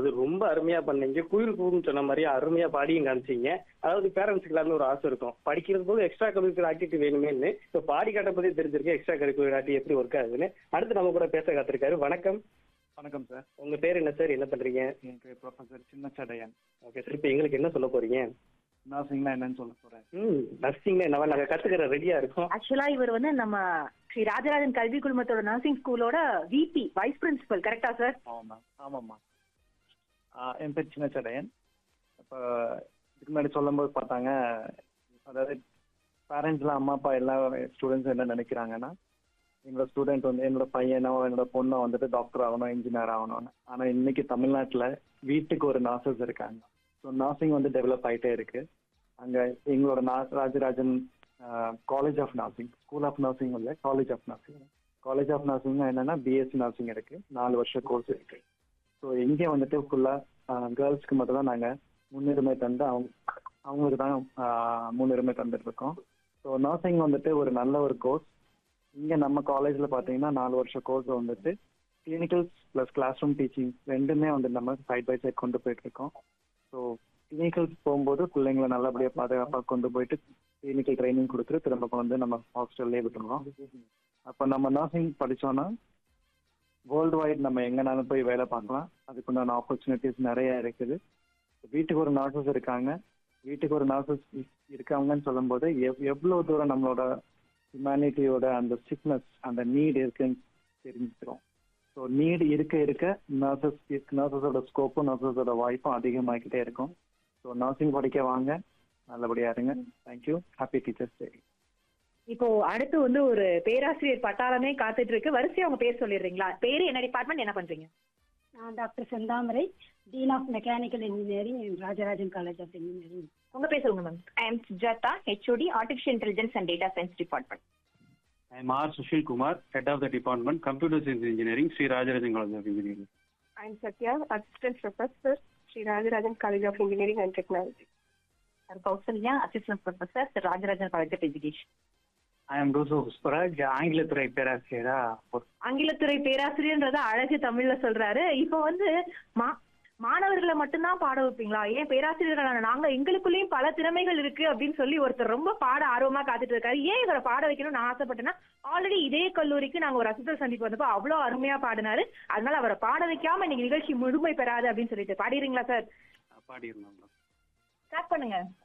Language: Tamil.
அதாவது ரொம்ப அருமையா பண்ணீங்க குயில் கூறுன்னு சொன்ன மாதிரி அருமையா பாடியும் காமிச்சீங்க அதாவது பேரண்ட்ஸ்க்கு எல்லாமே ஒரு ஆசை இருக்கும் படிக்கிறது போது எக்ஸ்ட்ரா கரிக்குலர் ஆக்டிவிட்டி வேணுமேன்னு இப்போ பாடி காட்ட பத்தி தெரிஞ்சிருக்கு எக்ஸ்ட்ரா கரிக்குலர் ஆக்டிவிட்டி எப்படி ஒர்க் ஆகுதுன்னு அடுத்து நம்ம கூட பேச காத்திருக்காரு வணக்கம் வணக்கம் சார் உங்க பேர் என்ன சார் என்ன பண்றீங்க என் பேர் ப்ரொஃபசர் சின்ன சடையன் ஓகே சார் இப்போ எங்களுக்கு என்ன சொல்ல போறீங்க நர்சிங்னா என்னன்னு சொல்ல போறேன் ம் நர்சிங்ல என்ன நாங்க கத்துக்கிற ரெடியா இருக்கோம் ஆக்சுவலா இவர் வந்து நம்ம ஸ்ரீ ராஜராஜன் கல்வி குழுமத்தோட நர்சிங் ஸ்கூலோட விபி வைஸ் பிரின்சிபல் கரெக்டா சார் ஆமாம் ஆமாம்மா ஆஹ் என் பேர் சின்ன சடையன் இப்போ இதுக்கு முன்னாடி சொல்லும்போது பார்த்தாங்க அதாவது பேரண்ட்ஸ்லாம் அம்மா அப்பா எல்லா ஸ்டூடெண்ட்ஸ் என்ன நினைக்கிறாங்கன்னா என்னோட ஸ்டூடெண்ட் வந்து என்னோட பையனோ என்னோட பொண்ணோ வந்துட்டு டாக்டர் ஆகணும் இன்ஜினியர் ஆகணும்னு ஆனால் இன்னைக்கு தமிழ்நாட்டில் வீட்டுக்கு ஒரு நர்சஸ் இருக்காங்க ஸோ நர்சிங் வந்து டெவலப் ஆகிட்டே இருக்கு அங்கே எங்களோட நா- Rajarajan college of nursing school of nursing இல்லை college of nursing college of nursing என்னன்னா பிஎஸ்சி நர்சிங் இருக்கு நாலு வருஷம் கோர்ஸ் இருக்கு ஸோ இங்கே வந்துட்டு ஃபுல்லாக கேர்ள்ஸ்க்கு மட்டும் தான் நாங்கள் முன்னுரிமை தந்து அவங்க அவங்களுக்கு தான் ஆஹ், முன்னுரிமை தந்துட்டு இருக்கோம் ஸோ நர்சிங் வந்துட்டு ஒரு நல்ல ஒரு கோர்ஸ் இங்கே நம்ம காலேஜில் பார்த்தீங்கன்னா நாலு வருஷம் கோர்ஸ் வந்துட்டு clinical plus class room teaching ரெண்டுமே வந்து நம்ம சைட் பை சைட் கொண்டு போயிட்டு இருக்கோம் ஸோ கிளினிக்கல்ஸ் போகும்போது பிள்ளைங்களை நல்லபடியாக பாதுகாப்பாக கொண்டு போயிட்டு கிளினிக்கல் ட்ரைனிங் கொடுத்துட்டு திரும்ப கொண்டு வந்து நம்ம ஹாஸ்டல்லே விட்டுருவோம் அப்போ நம்ம நர்சிங் படிச்சோம்னா வேர்ல்டு வைட் நம்ம எங்கனாலும் போய் வேலை பார்க்கலாம் அதுக்குண்டான ஆப்பர்ச்சுனிட்டிஸ் நிறைய இருக்குது வீட்டுக்கு ஒரு நர்சஸ் இருக்காங்க வீட்டுக்கு ஒரு நர்சஸ் இருக்காங்கன்னு சொல்லும்போது எவ் எவ்வளோ தூரம் நம்மளோட ஹியூமனிட்டியோட அந்த சிக்னஸ் அந்த நீட் இருக்குன்னு தெரிஞ்சுக்கிறோம் ஸோ நீட் இருக்க இருக்க நர்சஸ் நர்சஸோட ஸ்கோப்பும் நர்சஸோட வாய்ப்பும் அதிகமாகிக்கிட்டே இருக்கும் ஸோ நர்சிங் படிக்க வாங்க நல்லபடியா இருங்க தேங்க்யூ ஹாப்பி டீச்சர்ஸ் டே இப்போ அடுத்து வந்து ஒரு பேராசிரியர் பட்டாளமே காத்துட்டு இருக்கு வரிசையா உங்க பேர் சொல்லிடுறீங்களா பேரு என்ன டிபார்ட்மெண்ட் என்ன பண்றீங்க நான் doctor Senthamarai dean of mechanical engineering Rajarajan college of engineering உங்க பேர் சொல்லுங்க ma'am I am Sujata, HOD, Artificial Intelligence and Data Science Department. I am R. Sushil Kumar, Head of the Department, Computer Science Engineering, Sri Rajarajan College of Engineering. I am Satya, Assistant Professor, Sri Rajarajan College of Engineering and Technology. I'm Kausalya, Assistant Professor, at Rajarajan College of Education. I am Rousseau Pushparaj ஆங்கிலத்துறை பேராசிரியரா ஆங்கிலத்துறை பேராசிரியர்ன்றத அழகு தமிழ்ல சொல்றாரு இப்போ வந்து மா மாணவர்களை மட்டும்தான் பாட வைப்பீங்களா ஏன் பேராசிரியர்களான நாங்க எங்களுக்குள்ளேயும் பல திறமைகள் இருக்கு அப்படின்னு சொல்லி ஒருத்தர் ரொம்ப பாட ஆர்வமா காத்துட்டு இருக்காரு ஏன் இவரை பாட வைக்கணும்னு நான் ஆசைப்பட்டேன்னா ஆல்ரெடி இதே கல்லூரிக்கு நாங்க ஒரு அசுத்தல் சந்திப்பு வந்தப்போ அவ்வளவு அருமையா பாடினாரு அதனால அவரை பாட வைக்காம இன்னைக்கு நிகழ்ச்சி முழுமை பெறாது அப்படின்னு சொல்லிட்டு பாடிடுறீங்களா சார் பாடியிருந்தோம் ஸ்டார்ட் பண்ணுங்க